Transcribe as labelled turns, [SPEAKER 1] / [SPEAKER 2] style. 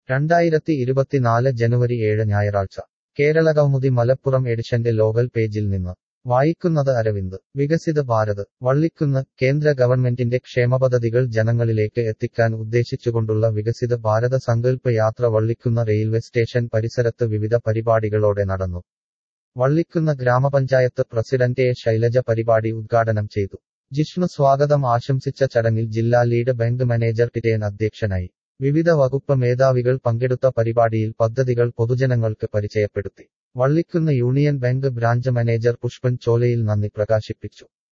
[SPEAKER 1] രണ്ടായിരത്തി ഇരുപത്തിനാല് ജനുവരി ഏഴ് ഞായറാഴ്ച കേരളകൗമുദി മലപ്പുറം എഡിഷന്റെ ലോകൽ പേജിൽ നിന്ന് വായിക്കുന്നത് അരവിന്ദ് വികസിത ഭാരത് വള്ളിക്കുന്ന് കേന്ദ്ര ഗവൺമെന്റിന്റെ ക്ഷേമപദ്ധതികൾ ജനങ്ങളിലേക്ക് എത്തിക്കാൻ ഉദ്ദേശിച്ചുകൊണ്ടുള്ള വികസിത ഭാരത സങ്കല്പ യാത്ര വള്ളിക്കുന്ന് റെയിൽവേ സ്റ്റേഷൻ പരിസരത്ത് വിവിധ പരിപാടികളോടെ നടന്നു വള്ളിക്കുന്ന് ഗ്രാമപഞ്ചായത്ത് പ്രസിഡന്റ് എ ശൈലജ പരിപാടി ഉദ്ഘാടനം ചെയ്തു ജിഷ്ണു സ്വാഗതം ആശംസിച്ച ചടങ്ങിൽ ജില്ലാ ലീഡ് ബാങ്ക് മാനേജർ ടിറ്റേൻ അധ്യക്ഷനായി വിവിധ വകുപ്പ് മേധാവികൾ പങ്കെടുത്ത പരിപാടിയിൽ പദ്ധതികൾ പൊതുജനങ്ങൾക്ക് പരിചയപ്പെടുത്തി Vallikkunnu union bank branch manager Pushpan Cholayil നന്ദി പ്രകാശിപ്പിച്ചു